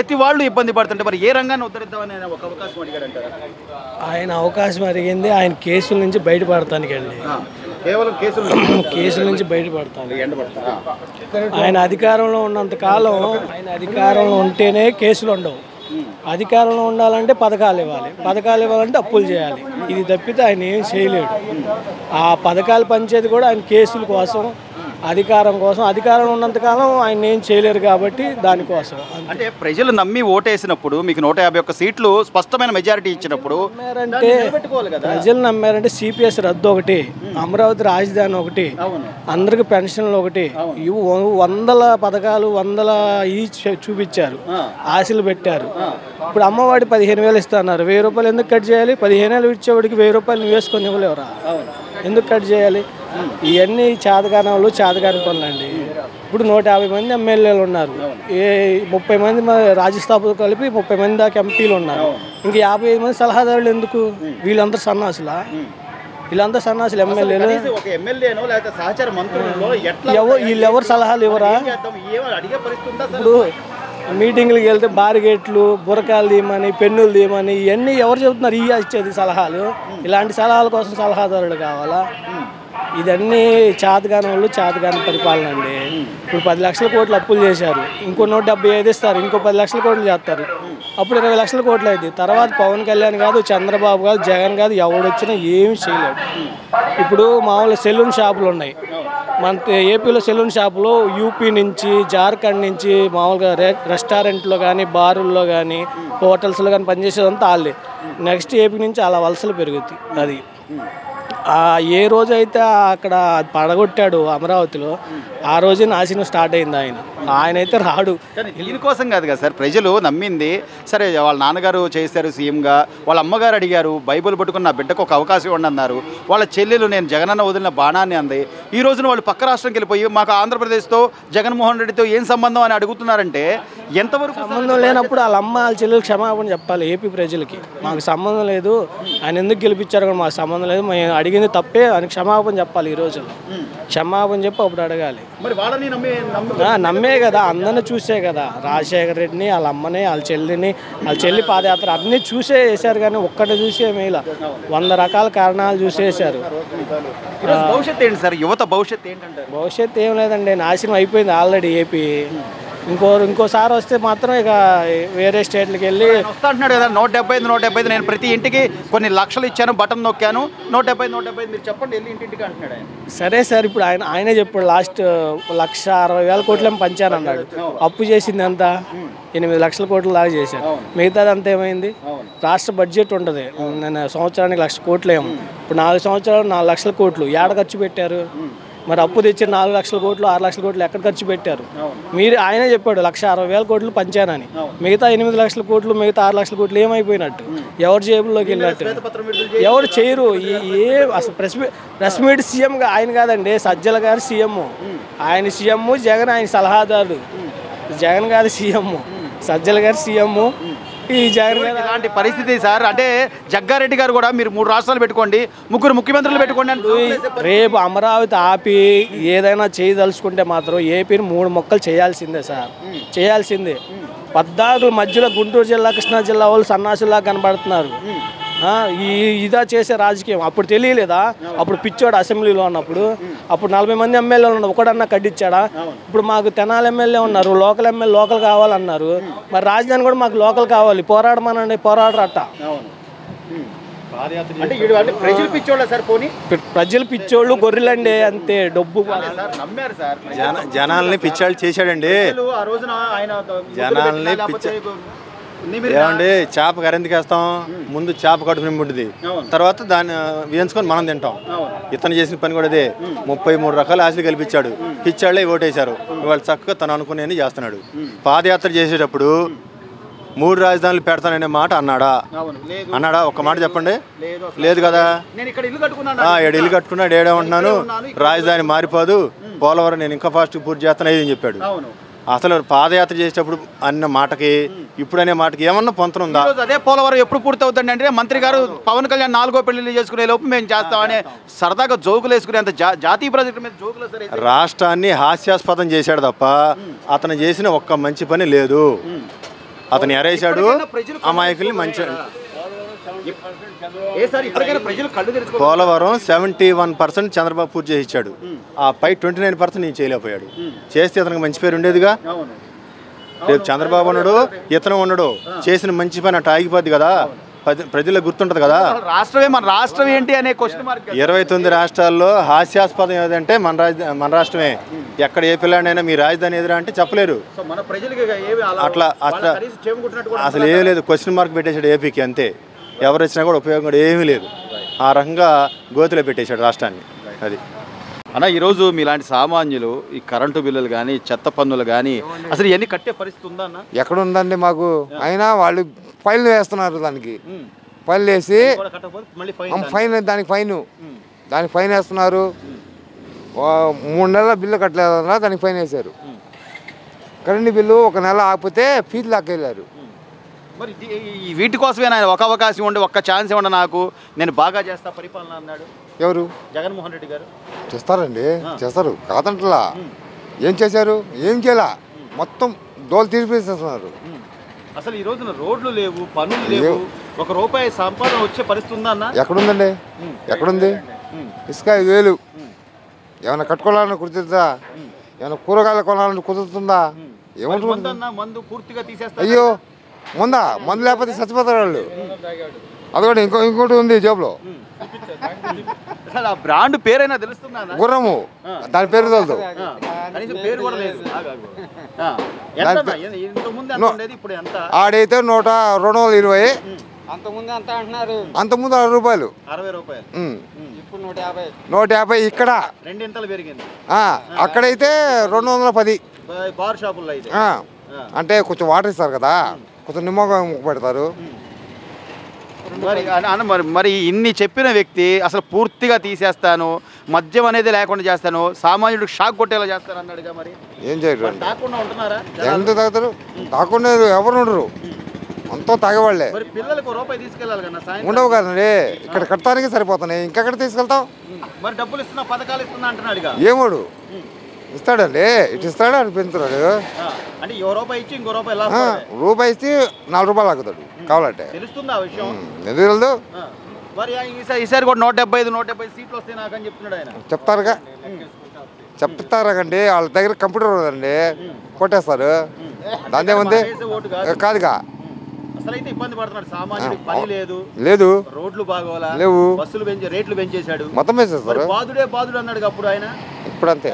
ప్రతి వాళ్ళు ఇబ్బంది పడుతుంటే మరి ఏ రంగాన్ని ఉద్ధరిద్దామని ఆయన ఒక అవకాశం అడిగాడంటారా ఆయన అవకాశం అడిగింది ఆయన కేసుల నుంచి బయటపడటానికండి కేవలం కేసులు కేసుల నుంచి బయటపడతాను ఎండబడతారా ఆయన అధికారంలో ఉన్నంత కాలం ఆయన అధికారంలో ఉంటేనే కేసులు ఉండవు అధికారంలో ఉండాలంటే పథకాలు ఇవ్వాలి పథకాలు ఇవ్వాలంటే అప్పులు చేయాలి ఇది తప్పితే ఆయన ఏం చేయలేడు ఆ పథకాలు పంచేది కూడా ఆయన కేసుల కోసం అధికారం కోసం అధికారంలో ఉన్నంతకాలం ఆయన ఏం చేయలేరు కాబట్టి దానికోసం అంటే ప్రజలు నమ్మి ఓటేసినప్పుడు మీకు నూట యాభై ఒక్క సీట్లు స్పష్టమైన మెజారిటీ ఇచ్చినప్పుడు నమ్మారంటే నిలబెట్టుకోవాలి కదా ప్రజలు నమ్మారంటే సిపిఎస్ రద్దు ఒకటి అమరావతి రాజధాని ఒకటి అవును అందరికి పెన్షన్లు ఒకటి ఇవి వ- వందల పథకాలు వందల ఈ చూ- చూపించారు ఆశలు పెట్టారు ఇప్పుడు అమ్మవాడి పదిహేను వేలు ఇస్తున్నారు వెయ్యి రూపాయలు ఎందుకు కట్ చేయాలి పదిహేను వేలు ఇచ్చేవాడికి వెయ్యి రూపాయలు నువ్వు వేసుకొని ఇవ్వలేవురా ఎందుకు కట్ చేయాలి ఇవన్నీ చేతగానాలు చేతగాని పనులండి ఇప్పుడు నూట యాభై మంది ఎమ్మెల్యేలు ఉన్నారు ఏ ముప్పై మంది మ- రాజ్యసభతో కలిపి ముప్పై మంది దాకా ఎంపీలు ఉన్నారు ఇంక యాభై ఐదు మంది సలహాదారులు ఎందుకు వీళ్ళందరూ సన్నాసులా వీళ్ళందరూ సన్నాసులు ఎమ్మెల్యేలు కనీసం ఒక ఎమ్మెల్యేనో లేకపోతే సహచార మంత్రులలో ఎట్లా ఎవరు వీళ్ళు ఎవరు సలహాలు ఇవ్వరా ఏం చేద్దాం ఏమో అడిగే పరిస్థితి ఉందా సార్ ఇప్పుడు మీటింగ్లకు వెళ్తే బారిగేట్లు బురకాలు తీయమని పెన్నులు తీయమని ఇవన్నీ ఎవరు చెబుతున్నారు ఈ ఇచ్చేది సలహాలు ఇలాంటి సలహాల కోసం సలహాదారులు కావాలా ఇదన్నీ చేతగాని వాళ్ళు చేతగాని పరిపాలన అండి ఇప్పుడు పది లక్షల కోట్లు అప్పులు చేశారు ఇంకో నూట డెబ్బై ఐదు ఇస్తారు ఇంకో పది లక్షల కోట్లు చేస్తారు అప్పుడు ఇరవై లక్షల కోట్లు అయింది తర్వాత పవన్ కళ్యాణ్ కాదు చంద్రబాబు కాదు జగన్ కాదు ఎవడొచ్చినా ఏమి చేయలేడు ఇప్పుడు మామూలు సెలూన్ షాపులు ఉన్నాయి మన తే- ఏపీలో సెలూన్ షాపులో యూపీ నుంచి జార్ఖండ్ నుంచి మామూలుగా రె రెస్టారెంట్లో కానీ బారుల్లో కానీ హోటల్స్లో కానీ పనిచేసేదంతా వాళ్ళే నెక్స్ట్ ఏపీ నుంచి అలా వలసలు పెరుగుతాయి అది ఆ ఏ రోజు అయితే అక్కడ పడగొట్టాడు అమరావతిలో ఆ రోజే నాశనం స్టార్ట్ అయింది ఆయన ఆయన అయితే రాడు కానీ దీనికోసం కాదు కదా సార్ ప్రజలు నమ్మింది సరే వాళ్ళ నాన్నగారు చేశారు సీఎంగా వాళ్ళ అమ్మగారు అడిగారు బైబిల్ పట్టుకున్న నా బిడ్డకు ఒక అవకాశం ఇవ్వండి అన్నారు వాళ్ళ చెల్లెలు నేను జగనన్న వదిలిన బాణాన్ని అంది ఈ రోజున వాళ్ళు పక్క రాష్ట్రంకి వెళ్ళిపోయి మాకు ఆంధ్రప్రదేశ్తో జగన్మోహన్ రెడ్డితో ఏం సంబంధం అని అడుగుతున్నారంటే ఎంతవరకు సంబంధం లేనప్పుడు వాళ్ళ అమ్మ వాళ్ళ చెల్లెలకు క్షమాపణ చెప్పాలి ఏపీ ప్రజలకి మాకు సంబంధం లేదు ఆయన ఎందుకు గెలిపించారు కూడా మాకు సంబంధం లేదు మేము అడిగింది తప్పే అని క్షమాపణ చెప్పాలి ఈ రోజు క్షమాపణ చెప్పి అప్పుడు అడగాలి మరి వాళ్ళని నమ్మి నమ్మి ఆ, నమ్మే కదా అందరిని చూసే కదా రాజశేఖర రెడ్డిని వాళ్ళ అమ్మని వాళ్ళ చెల్లిని వాళ్ళ చెల్లి పాదయాత్ర అన్నీ చూసే వేశారు కానీ ఒక్కటి చూసే మేల వంద రకాల కారణాలు చూసేసారు ఈరోజు భవిష్యత్తు ఏంటి సార్ యువత భవిష్యత్తు ఏంటంటారు భవిష్యత్తు ఏం లేదండి నాశనం అయిపోయింది ఆల్రెడీ ఏపీ ఇంకో ఇంకోసారి వస్తే మాత్రం ఇక వేరే స్టేట్లకు వెళ్ళి ఆయన వస్తా అంటున్నాడు కదా నూట డెబ్బై ఐదు నూట డెబ్బై ఐదు నేను ప్రతి ఇంటికి కొన్ని లక్షలు ఇచ్చాను బటన్ నొక్కాను నూట డెబ్బై ఐదు నూట డెబ్బై ఐదు మీరు చెప్పండి వెళ్ళి ఇంటింటికి అంటున్నాడు ఆయన సరే సార్ ఇప్పుడు ఆయన ఆయనే చెప్పాడు లాస్ట్ లక్ష అరవై వేల కోట్లేమో పంచాను అన్నాడు అప్పు చేసింది ఎంత ఎనిమిది లక్షల కోట్ల దాకా చేశారు మిగతాది అంతా ఏమైంది రాష్ట్ర బడ్జెట్ ఉంటుంది నేను సంవత్సరానికి లక్ష కోట్లు ఏమో ఇప్పుడు నాలుగు సంవత్సరాలు నాలుగు లక్షల కోట్లు ఏడ ఖర్చు పెట్టారు మరి అప్పు తెచ్చి నాలుగు లక్షల కోట్లు ఆరు లక్షల కోట్లు ఎక్కడ ఖర్చు పెట్టారు మీరు ఆయనే చెప్పాడు లక్ష అరవై వేల కోట్లు పంచానని మిగతా ఎనిమిది లక్షల కోట్లు మిగతా ఆరు లక్షల కోట్లు ఏమైపోయినట్టు ఎవరి జేబుల్లోకి వెళ్ళినట్టు ఎవరు చేయరు ఈ- ఏ అసలు ప్రెస్ మీ- ప్రెస్ మీట్ సీఎం గా- ఆయన కాదండి సజ్జల గారు సీఎం ఆయన సీఎం జగన్ ఆయన సలహాదారుడు జగన్ గారు సీఎం సజ్జల గారు సీఎం ఈ జగన్ గారు ఇలాంటి పరిస్థితి సార్ అంటే జగ్గారెడ్డి గారు కూడా మీరు మూడు రాష్ట్రాలు పెట్టుకోండి ముగ్గురు ముఖ్యమంత్రులు పెట్టుకోండి అని రేపు అమరావతి ఆపి ఏదైనా చేయదలుచుకుంటే మాత్రం ఏపీని మూడు మొక్కలు చేయాల్సిందే సార్ చేయాల్సిందే పద్దాకుల మధ్యలో గుంటూరు జిల్లా కృష్ణా జిల్లా వాళ్ళు సన్నాసుల్లా కనబడుతున్నారు ఆ, ఈ ఇదా చేసే రాజకీయం అప్పుడు తెలియలేదా అప్పుడు పిచ్చోడు అసెంబ్లీలో ఉన్నప్పుడు అప్పుడు నలభై మంది ఎమ్మెల్యేలు ఉన్నారు ఒకడన్నా కడ్డిచ్చాడా ఇప్పుడు మాకు తెనాలి ఎమ్మెల్యే ఉన్నారు లోకల్ ఎమ్మెల్యే లోకల్ కావాలన్నారు మరి రాజధాని కూడా మాకు లోకల్ కావాలి పోరాడమనండి పోరాడరట అంటే వీడు అంటే ప్రజలు పిచ్చోళ్ళ సార్ పోనీ ప్ర- ప్రజలు పిచ్చోళ్ళు గొర్రెలండి అంతే డబ్బు సార్ నమ్మారు సార్ జన జనాల్ని పిచ్చాళ్ళు చేశాడండి ప్రజలు ఆ రోజున ఆయన జనాల్ని లేకపోతే నిమిరి- ఏమండి చేప కరెందుకు వేస్తాం ముందు చేప కడుపు నింపుంటుంది తర్వాత దాన్ని వేయించుకొని మనం తింటాం ఇతను చేసిన పని కూడా అదే ముప్పై మూడు రకాల ఆశలు కల్పించాడు పిచ్చాళ్ళే ఓటేశారు ఇవాళ చక్కగా తను అనుకునేది చేస్తున్నాడు పాదయాత్ర చేసేటప్పుడు మూడు రాజధానులు పెడతాననే మాట అన్నాడా అవును లేదు అన్నాడా ఒక్క మాట చెప్పండి లేదు లేదు కదా నేను ఇక్కడ ఇల్లు కట్టుకున్నాను ఆ, ఏడు ఇల్లు కట్టుకున్నాడు ఏడేమంటున్నాను రాజధాని మారిపోదు పోలవరం నేను ఇంకా ఫాస్ట్ పూర్తి చేస్తాను ఇది అని చెప్పాడు అవును అసలు పాదయాత్ర చేసేటప్పుడు అన్న మాటకి ఇప్పుడు అనే మాటకి ఏమన్నా పొంతన ఉందా ఈరోజు అదే పోలవరం ఎప్పుడు పూర్తి అవుతుంది అంటే మంత్రి గారు పవన్ కళ్యాణ్ నాలుగో పెళ్లి చేసుకునే లోపు మేము చేస్తామని సరదాగా జోకులు వేసుకునేంత జా- జాతీయ ప్రాజెక్టు మీద జోకులు సరే రాష్ట్రాన్ని హాస్యాస్పదం చేశాడు తప్ప అతను చేసిన ఒక్క మంచి పని లేదు అతను ఎరేశాడు ఇప్పటికైనా ప్రజలు అమాయకుల్ని మంచి ఏ సార్ ఇప్పటికైనా ప్రజలు కళ్ళు తెరుచుకో Polavaram seventy one percent Chandrababu పూర్తి చేసి ఇచ్చాడు ఆ పై ట్వంటీ నైన్ పర్సెంట్ నేను చేయలేకపోయాడు చేస్తే అతనికి మంచి పేరు ఉండేదిగా అవును రేపు చంద్రబాబు ఉన్నాడు ఇతను ఉన్నాడు చేసిన మంచి పని అట్ట ఆగిపోద్ది కదా ప్రజ- ప్రజలకు గుర్తుంటది కదా అసలు రాష్ట్రమే మన రాష్ట్రం ఏంటి అనే క్వశ్చన్ మార్క్ ఇరవై తొమ్మిది రాష్ట్రాల్లో హాస్యాస్పదం ఏదంటే మన రాజ మన రాష్ట్రమే ఎక్కడ ఏ పిల్లాడైనా మీ రాజధాని ఎదురా అంటే చెప్పలేరు సో మన ప్రజలకి ఏమి అలా అట్లా వాళ్ళ అట్లా కనీసం చెవుకుంటున్నట్టు కూడా అసలు ఏమీ లేదు క్వశ్చన్ మార్క్ పెట్టేశాడు ఏపీకి అంతే ఎవరు వచ్చినా కూడా ఉపయోగం కూడా ఏమీ లేదు ఆ రకంగా గోతిలో పెట్టేశాడు రాష్ట్రాన్ని అది అన్న ఈరోజు మీలాంటి సామాన్యులు ఈ కరెంటు బిల్లులు కానీ చెత్త పన్నులు కానీ అసలు ఇవన్నీ కట్టే పరిస్థితి ఉందా అన్న ఎక్కడ ఉందండి మాకు అయినా వాళ్ళు ఫైన్ వేస్తున్నారు దానికి ఫైన్ వేసి కూడా కట్టకపోతే మళ్ళీ ఫైన్ ఆ ఫైన్ దానికి ఫైన్ దానికి ఫైన్ వేస్తున్నారు ఓ మూడు నెలల బిల్లు కట్టలేదన్నా దానికి ఫైన్ వేశారు కరెంటు బిల్లు ఒక నెల ఆగిపోతే ఫీజు లాక్కెళ్ళారు మరి ఇది- ఈ వీటి కోసమే ఆయన ఒక అవకాశం ఉండి ఒక్క ఛాన్స్ ఇవ్వండి నాకు నేను బాగా చేస్తా పరిపాలన అన్నాడు ఎవరు జగన్మోహన్ రెడ్డి గారు చేస్తారండి చేస్తారు కాదంటలా ఏం చేశారు ఏం చేయాల మొత్తం దోలు తీర్పిస్తున్నారు అసలు ఈ రోజున రోడ్లు లేవు పనులు లేవు ఒక రూపాయి సంపాదన వచ్చే పరిస్థితి ఉందా అన్న ఎక్కడుందండి ఎక్కడుంది ఇసుక ఐదు వేలు ఏమైనా కట్టుకోవాలని కుదురుతుందా ఏమైనా కూరగాయలు కొనాలని కుదురుతుందా మందు ఏముంటుంది అన్న మందు పూర్తిగా తీసేస్తా అయ్యో ముందా మందు లేకపోతే చచ్చిపోతారు వాళ్ళు అదొకటి ఇంకో ఇంకోటి ఉంది జేబులో అసలు ఆ బ్రాండ్ పేరైనా తెలుస్తుందా అన్న? గుర్రము దాని పేరు తెలుదు ఆ, కనీసం పేరు కూడా లేదు ఆగు, ఆగు. ఆ, ఎంత అన్న? ఎ- ఇంతకుముందు ఎంత ఉండేది ఇప్పుడు ఎంత ఆడైతే నూట రెండు వందల ఇరవై అంతకుముందు అంతా అంటున్నారు అంతకుముందు అరవై రూపాయలు అరవై రూపాయలు ఉమ్. ఇప్పుడు నూట యాభై నూట యాభై ఇక్కడ రెండింతలు పెరిగింది ఆ, అక్కడైతే రెండు వందల పది బా- బార్ షాపుల్లో అయితే ఆ, అంటే కొంచెం వాటర్ ఇస్తారు కదా కొంచెం నిమ్మకాయ ముక్క పెడతారు మరి అన్న- అన్న మరి మరి ఇన్ని చెప్పిన వ్యక్తి అసలు పూర్తిగా తీసేస్తాను మద్యం అనేది లేకుండా చేస్తాను సామాన్యుడికి షాక్ కొట్టేలా చేస్తాను అన్నాడుగా మరి ఏం చేయరు మరి తాకుండా ఉంటున్నారా ఎంత తాగుతారు తాకుండా ఎవరు ఉండరు అంతా తాగేవాళ్ళే మరి పిల్లలకు ఓ రూపాయి తీసుకెళ్ళాలి కదా సాయంత్రం ఉండవు కదండి ఇక్కడ కట్టడానికి సరిపోతున్నాయి ఇంకెక్కడ తీసుకెళ్తాం మరి డబ్బులు ఇస్తున్నా పథకాలు ఇస్తున్నా అంటున్నాడుగా ఏమోడు ఇస్తాడండి ఇటు ఇస్తాడు అటు పెంచుతాడు ఆ, అంటే ఓ రూపాయి ఇచ్చి ఇంకో రూపాయి ఆ, లాస్ రూపాయి ఇస్తే నాలుగు రూపాయలు ఆగుతాడు కావాలంటే తెలుస్తుందా ఆ విషయం ఎందుకు తెలియదు ఆ. మరి ఆ ఈసారి ఈసారి కూడా నూట డెబ్బై ఐదు నూట డెబ్బై ఐదు సీట్లు వస్తాయి నాకని చెప్తున్నాడు ఆయన చెప్తారుగా చెప్తారండి వాళ్ళ దగ్గర కంప్యూటర్ ఉందండి కొట్టేస్తారు దాని ఏముంది వేసే ఓటు కాదు కాదుగా అసలు అయితే ఇబ్బంది పడుతున్నాడు సామాన్యుడికి పని లేదు లేదు రోడ్లు బాగోలా లేవు. బస్సులు పెంచి రేట్లు పెంచేశాడు మొత్తం మరి వేసేస్తారు బాధుడే బాధుడు అన్నాడు అప్పుడు ఆయన ఇప్పుడు అంతే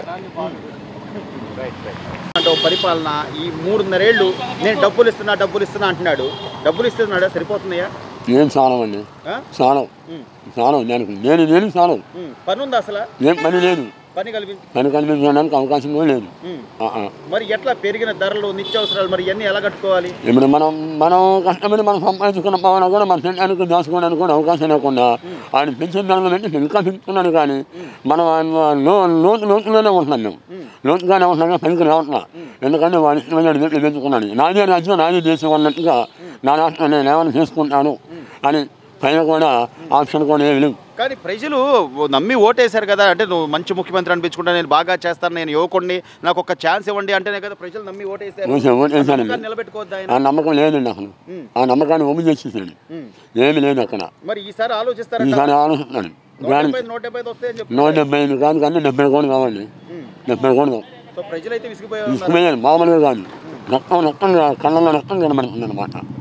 అంటే ఒక పరిపాలన ఈ మూడున్నరేళ్ళు నేను డబ్బులు ఇస్తున్నా డబ్బులు ఇస్తున్నా అంటున్నాడు డబ్బులు ఇస్తున్నాడా సరిపోతున్నాయా ఏం స్నానం అండి ఆ? స్నానం ఉమ్. స్నానం నేను నేను నేను స్నానం ఉమ్. పని ఉందా అసలు ఏం పని లేదు పని కల్పించి పని కనిపించడానికి అవకాశం కూడా లేదు ఉమ్. ఆ, ఆ. మరి ఎట్లా పెరిగిన ధరలు నిత్యావసరాలు మరి ఇవన్నీ ఎలా కట్టుకోవాలి ఇప్పుడు మనం మనం కష్టపడి మనం సంపాదించుకున్న పవన కూడా మన తినడానికి దాచుకోవడానికి కూడా అవకాశం లేకుండా ఆయన పెంచిన దానిలో పెట్టి ఇంకా పెంచుకున్నాను కానీ మనం ఆయన లో- లోతు లోతులోనే ఉంటున్నాం మేము లోతుగానే ఉంటున్నాం కానీ పనికి రావట్లా ఎందుకంటే వాడి ఇష్టమైన పెట్టి పెంచుకున్నాను నాదే రాజ్యం నాదే దేశం అన్నట్టుగా నా రాష్ట్రం నేను ఏమైనా చేసుకుంటాను అని పైన కూడా ఆప్షన్ కూడా ఏమి లేవు కానీ ప్రజలు నమ్మి ఓటేశారు కదా అంటే నువ్వు మంచి ముఖ్యమంత్రి అనిపించుకుంటా నేను బాగా చేస్తాను నేను యువకుడిని నాకు ఒక ఛాన్స్ ఇవ్వండి అంటేనే కదా ప్రజలు నమ్మి ఓటేశారు ఓకే, ఓటేశానండి. ఆ నమ్మకాన్ని నిలబెట్టుకోవద్దు ఆయన ఆ నమ్మకం లేదండి అసలు ఆ నమ్మకాన్ని ఒమ్మి చేసేసాడు ఉమ్. ఏమి లేదు అక్కడ మరి ఈసారి ఆలోచిస్తారంట ఈసారి ఆలోచిస్తున్నాడు నూట దాని డెబ్బై ఐదు, నూట డెబ్బై ఐదు వస్తాయని చెప్పి నూట డెబ్బై ఐదు కాదు కానీ డెబ్బై కోట్లు కావాలి డెబ్బై కోట్లు సో ప్రజలైతే విసిగిపోయి ఉన్నారు తీసుకుపోయాను మామూలుగా కాదు రక్తం రక్తం కళ్ళల్లో రక్తం కనబడుతుంది అనమాట